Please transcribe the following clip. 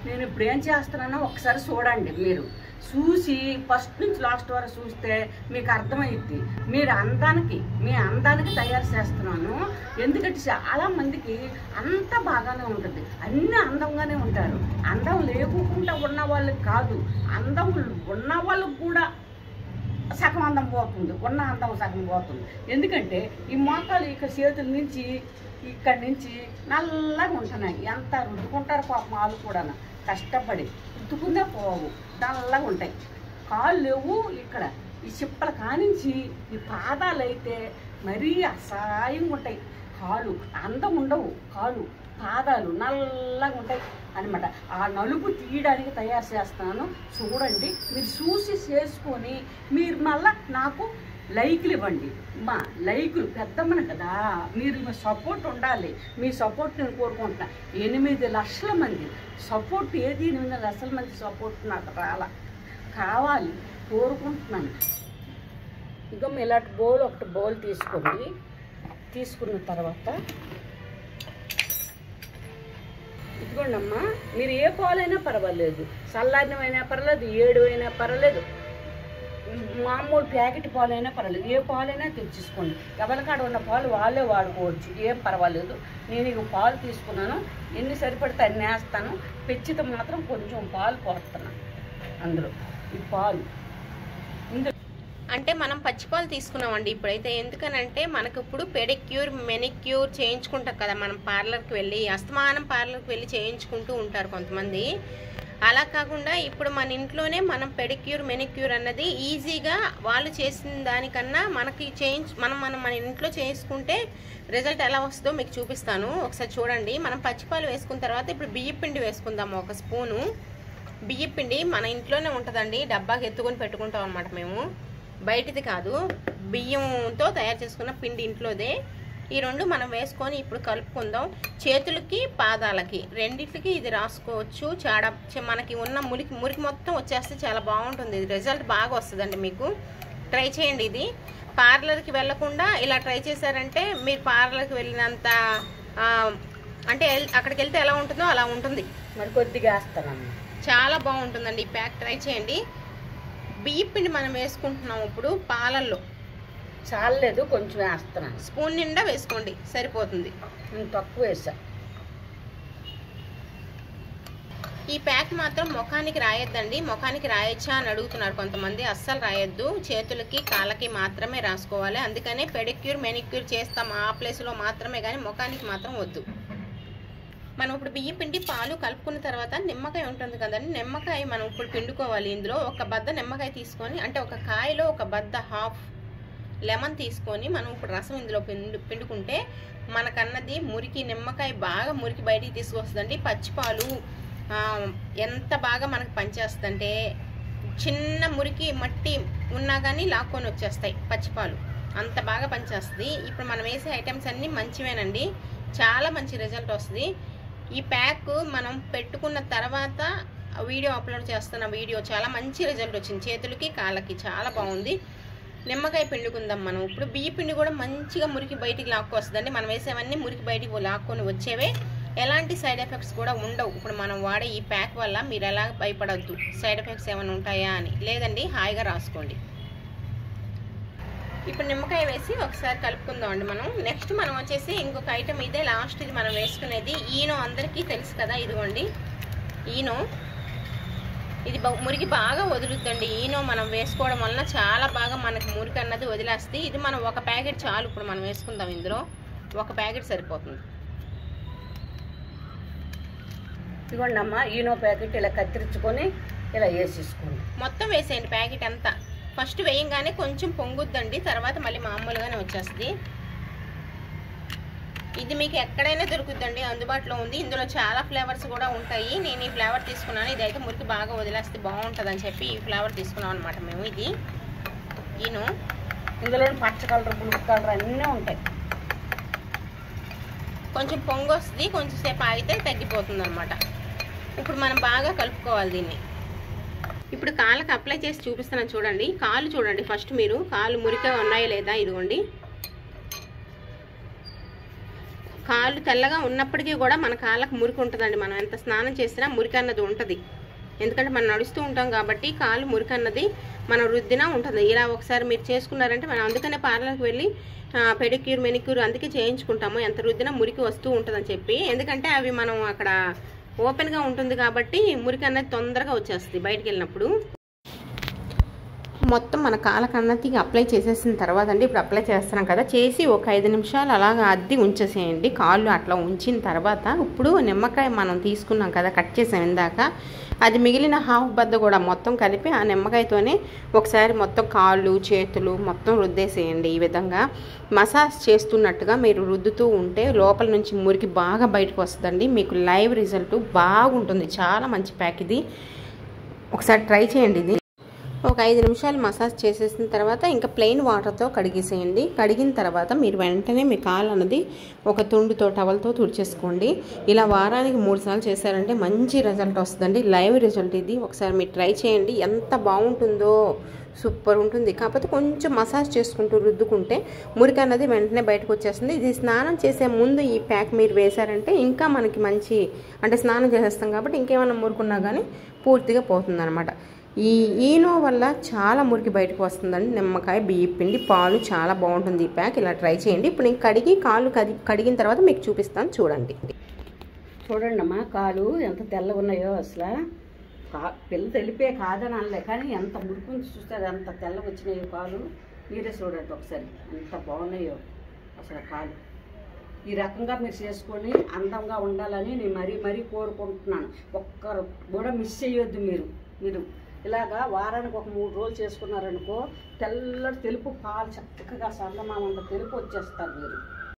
నేను ఇప్పుడు ఏం చేస్తున్నానో ఒకసారి చూడండి మీరు చూసి ఫస్ట్ నుంచి లాస్ట్ వరకు చూస్తే మీకు అర్థమైద్ది మీరు అందానికి మీ అందానికి తయారు చేస్తున్నాను ఎందుకంటే చాలా మందికి అంత బాగానే ఉంటుంది అన్ని అందంగానే ఉంటారు అందం లేకుండా ఉన్న వాళ్ళకి కాదు అందం ఉన్న వాళ్ళకి కూడా సగం అందం పోతుంది ఉన్న అందం సగం పోతుంది ఎందుకంటే ఈ మోకాలు ఇక్కడ చేతుల నుంచి ఇక్కడి నుంచి నల్లగా ఉంటున్నాయి ఎంత రుద్దుకుంటారు పాపం వాళ్ళు కూడా కష్టపడి రుద్దుకుందే పోవు నల్లగా ఉంటాయి కాళ్ళు లేవు ఇక్కడ ఈ చిప్పల కానించి ఈ పాదాలు అయితే మరీ అసహాయంగా ఉంటాయి కాళ్ళు అందం ఉండవు కాళ్ళు పాదాలు నల్లగా ఉంటాయి అనమాట ఆ నలుపు తీయడానికి తయారు చేస్తున్నాను చూడండి మీరు చూసి చేసుకొని మీరు మళ్ళా నాకు లైక్లు ఇవ్వండి మా లైకులు పెద్దమ్మను కదా మీరు మీ సపోర్ట్ ఉండాలి మీ సపోర్ట్ నేను కోరుకుంటున్నా ఎనిమిది లక్షల మంది సపోర్ట్ ఏది ఎనిమిది లక్షల మంది సపోర్ట్ నాకు రాలా కావాలి కోరుకుంటున్నాను ఇక ఇలాంటి బౌల్ ఒకటి బౌల్ తీసుకోండి తీసుకున్న తర్వాత ఇదిగోండి అమ్మా మీరు ఏ పాలైనా పర్వాలేదు చల్లారినమైనా పర్వాలేదు ఏడు అయినా పర్వాలేదు మామూలు ప్యాకెట్ పాలైనా పర్వాలేదు ఏ పాలైనా తెచ్చేసుకోండి ఎవరికాడ ఉన్న పాలు వాళ్ళే వాడుకోవచ్చు ఏం పర్వాలేదు నేను ఇక పాలు తీసుకున్నాను ఎన్ని సరిపడితే అన్ని వేస్తాను పెచ్చిత మాత్రం కొంచెం పాలు పోస్తున్నాను అందులో ఈ పాలు ఇందులో అంటే మనం పచ్చిపాలు తీసుకున్నామండి ఇప్పుడైతే ఎందుకనంటే మనకు ఇప్పుడు పెడిక్యూర్ మెనిక్యూర్ చేయించుకుంటాం కదా మనం పార్లర్కి వెళ్ళి అస్తమానం పార్లర్కి వెళ్ళి చేయించుకుంటూ ఉంటారు కొంతమంది అలా కాకుండా ఇప్పుడు మన ఇంట్లోనే మనం పెడిక్యూర్ మెనిక్యూర్ అన్నది ఈజీగా వాళ్ళు చేసిన దానికన్నా మనకి చేయించు మనం మనం మన ఇంట్లో చేసుకుంటే రిజల్ట్ ఎలా వస్తుందో మీకు చూపిస్తాను ఒకసారి చూడండి మనం పచ్చిపాలు వేసుకున్న తర్వాత ఇప్పుడు బియ్య పిండి వేసుకుందాము ఒక స్పూను బియ్య పిండి మన ఇంట్లోనే ఉంటుందండి డబ్బాకి ఎత్తుకొని పెట్టుకుంటాం అనమాట మేము బయటిది కాదు బియ్యంతో తయారు చేసుకున్న పిండి ఇంట్లోదే ఈ రెండు మనం వేసుకొని ఇప్పుడు కలుపుకుందాం చేతులకి పాదాలకి రెండిట్లకి ఇది రాసుకోవచ్చు చాడ చ- మనకి ఉన్న మురికి మురికి మొత్తం వచ్చేస్తే చాలా బాగుంటుంది ఇది రిజల్ట్ బాగా వస్తుందండి మీకు ట్రై చేయండి ఇది పార్లర్కి వెళ్ళకుండా ఇలా ట్రై చేశారంటే మీరు పార్లర్కి వెళ్ళినంత ఆ, అంటే ఎల్- అక్కడికి వెళ్తే ఎలా ఉంటుందో అలా ఉంటుంది మరి కొద్దిగా వేస్తానమ్మా చాలా బాగుంటుందండి ఈ ప్యాక్ ట్రై చేయండి బియ్య పిండి మనం వేసుకుంటున్నాం ఇప్పుడు పాలల్లో చాలలేదు కొంచెం వేస్తున్నాను స్పూన్ నిండా వేసుకోండి సరిపోతుంది నేను తక్కువ వేసా ఈ ప్యాక్ మాత్రం ముఖానికి రాయొద్దండి ముఖానికి రాయొచ్చా అని అడుగుతున్నారు కొంతమంది అస్సలు రాయొద్దు చేతులకి కాళ్ళకి మాత్రమే రాసుకోవాలి అందుకనే పెడిక్యూర్ మెనిక్యూర్ చేస్తాం ఆ ప్లేస్లో మాత్రమే కానీ ముఖానికి మాత్రం వద్దు మనం ఇప్పుడు బియ్య పిండి పాలు కలుపుకున్న తర్వాత నిమ్మకాయ ఉంటుంది కదండి నిమ్మకాయ మనం ఇప్పుడు పిండుకోవాలి ఇందులో ఒక బద్ద నిమ్మకాయ తీసుకొని అంటే ఒక కాయలో ఒక బద్ద హాఫ్ లెమన్ తీసుకొని మనం ఇప్పుడు రసం ఇందులో పిండు పిండుకుంటే మనకన్నది మురికి నిమ్మకాయ బాగా మురికి బయటికి తీసుకొస్తుందండి పచ్చిపాలు ఆ, ఎంత బాగా మనకు పనిచేస్తుందంటే చిన్న మురికి మట్టి ఉన్నా కానీ లాక్కొని వచ్చేస్తాయి పచ్చిపాలు అంత బాగా పనిచేస్తుంది ఇప్పుడు మనం వేసే ఐటమ్స్ అన్నీ మంచివేనండి చాలా మంచి రిజల్ట్ వస్తుంది ఈ ప్యాక్ మనం పెట్టుకున్న తర్వాత వీడియో అప్లోడ్ చేస్తున్న వీడియో చాలా మంచి రిజల్ట్ వచ్చింది చేతులకి కాళ్ళకి చాలా బాగుంది నిమ్మకాయ పిండుకుందాం మనం ఇప్పుడు బియ్య పిండి కూడా మంచిగా మురికి బయటికి లాక్కు వస్తుందండి మనం వేసేవన్నీ మురికి బయటికి లాక్కొని వచ్చేవే ఎలాంటి సైడ్ ఎఫెక్ట్స్ కూడా ఉండవు ఇప్పుడు మనం వాడే ఈ ప్యాక్ వల్ల మీరు ఎలా భయపడద్దు సైడ్ ఎఫెక్ట్స్ ఏమైనా ఉంటాయా అని లేదండి హాయిగా రాసుకోండి ఇప్పుడు నిమ్మకాయ వేసి ఒకసారి కలుపుకుందాం అండి మనం నెక్స్ట్ మనం వచ్చేసి ఇంకొక ఐటమ్ ఇదే లాస్ట్ ఇది మనం వేసుకునేది ఈనో అందరికీ తెలుసు కదా ఇదిగోండి ఈనో ఇది బా- మురికి బాగా వదులుద్దండి ఈనో మనం వేసుకోవడం వలన చాలా బాగా మనకి మురికి అన్నది వదిలేస్తుంది ఇది మనం ఒక ప్యాకెట్ చాలు ఇప్పుడు మనం వేసుకుందాం ఇందులో ఒక ప్యాకెట్ సరిపోతుంది ఇదిగోండి అమ్మా ఈనో ప్యాకెట్ ఇలా కత్తిరించుకొని ఇలా వేసేసుకోండి మొత్తం వేసేయండి ప్యాకెట్ అంతా ఫస్ట్ వేయంగానే కొంచెం పొంగుద్దండి తర్వాత మళ్ళీ మామూలుగానే వచ్చేస్తుంది ఇది మీకు ఎక్కడైనా దొరుకుద్దండి అందుబాటులో ఉంది ఇందులో చాలా ఫ్లేవర్స్ కూడా ఉంటాయి నేను ఈ ఫ్లేవర్ తీసుకున్నాను ఇదైతే మురికి బాగా వదిలేస్తే బాగుంటుంది అని చెప్పి ఈ ఫ్లేవర్ తీసుకున్నాం అనమాట మేము ఇది ఈను ఇందులో పచ్చ కలర్ బ్లూ కలర్ అన్నీ ఉంటాయి కొంచెం పొంగు వస్తుంది కొంచెం సేపు ఆగితే తగ్గిపోతుంది అనమాట ఇప్పుడు మనం బాగా కలుపుకోవాలి దీన్ని ఇప్పుడు కాళ్ళకి అప్లై చేసి చూపిస్తున్నాను చూడండి కాళ్ళు చూడండి ఫస్ట్ మీరు కాళ్ళు మురిగా ఉన్నాయా లేదా ఇదిగోండి కాళ్ళు తెల్లగా ఉన్నప్పటికీ కూడా మన కాళ్ళకు మురికి ఉంటుందండి మనం ఎంత స్నానం చేసినా మురికి అన్నది ఉంటుంది ఎందుకంటే మనం నడుస్తూ ఉంటాం కాబట్టి కాలు మురికి అన్నది మనం రుద్దినా ఉంటుంది ఇలా ఒకసారి మీరు చేసుకున్నారంటే మనం అందుకనే పార్లర్కి వెళ్ళి పెడిక్యూర్ మెనిక్యూర్ అందుకే చేయించుకుంటాము ఎంత రుద్దినా మురికి వస్తూ ఉంటుందని చెప్పి ఎందుకంటే అవి మనం అక్కడ ఓపెన్గా ఉంటుంది కాబట్టి మురికి అనేది తొందరగా వచ్చేస్తుంది బయటికి వెళ్ళినప్పుడు మొత్తం మన కాలకన్నతికి అప్లై చేసేసిన తర్వాత అండి ఇప్పుడు అప్లై చేస్తున్నాం కదా చేసి ఒక ఐదు నిమిషాలు అలాగా అద్ది ఉంచేసేయండి కాళ్ళు అట్లా ఉంచిన తర్వాత ఇప్పుడు నిమ్మకాయ మనం తీసుకున్నాం కదా కట్ చేసాం ఇందాక అది మిగిలిన హాఫ్ బద్ద కూడా మొత్తం కలిపి ఆ నిమ్మకాయతోనే ఒకసారి మొత్తం కాళ్ళు చేతులు మొత్తం రుద్దేసేయండి ఈ విధంగా మసాజ్ చేస్తున్నట్టుగా మీరు రుద్దుతూ ఉంటే లోపల నుంచి మురికి బాగా బయటకు వస్తుందండి మీకు లైవ్ రిజల్ట్ బాగుంటుంది చాలా మంచి ప్యాక్ ఇది ఒకసారి ట్రై చేయండి ఇది ఒక ఐదు నిమిషాలు మసాజ్ చేసేసిన తర్వాత ఇంకా ప్లెయిన్ వాటర్తో కడిగేసేయండి కడిగిన తర్వాత మీరు వెంటనే మీ కాలు అన్నది ఒక తుండుతో టవల్తో తుడిచేసుకోండి ఇలా వారానికి మూడు సార్లు చేశారంటే మంచి రిజల్ట్ వస్తుందండి లైవ్ రిజల్ట్ ఇది ఒకసారి మీరు ట్రై చేయండి ఎంత బాగుంటుందో సూపర్ ఉంటుంది కాకపోతే కొంచెం మసాజ్ చేసుకుంటూ రుద్దుకుంటే మురికి అన్నది వెంటనే బయటకు వచ్చేస్తుంది ఇది స్నానం చేసే ముందు ఈ ప్యాక్ మీరు వేశారంటే ఇంకా మనకి మంచి అంటే స్నానం చేసేస్తాం కాబట్టి ఇంకేమైనా మురుకున్నా కానీ పూర్తిగా పోతుంది ఈ ఈనో వల్ల చాలా మురికి బయటకు వస్తుందండి నిమ్మకాయ బియ్య పిండి పాలు చాలా బాగుంటుంది ఈ ప్యాక్ ఇలా ట్రై చేయండి ఇప్పుడు నేను కడిగి కాళ్ళు కడి కడిగిన తర్వాత మీకు చూపిస్తాను చూడండి చూడండి అమ్మా కాలు ఎంత తెల్లగా ఉన్నాయో అసలు కా పిల్ల తెలిపే కాదని అనలే కానీ ఎంత ముడుకుని చూస్తే అది ఎంత తెల్లగా వచ్చినాయో కాలు మీరే చూడండి ఒకసారి ఎంత బాగున్నాయో అసలు కాలు ఈ రకంగా మీరు చేసుకొని అందంగా ఉండాలని నేను మరీ మరీ కోరుకుంటున్నాను ఒక్కరు కూడా మిస్ చేయొద్దు మీరు మీరు ఇలాగా వారానికి ఒక మూడు రోజులు చేసుకున్నారనుకో తెల్లటి తెలుపు పాలు చక్కగా సన్నమామంత తెలుపు వచ్చేస్తారు మీరు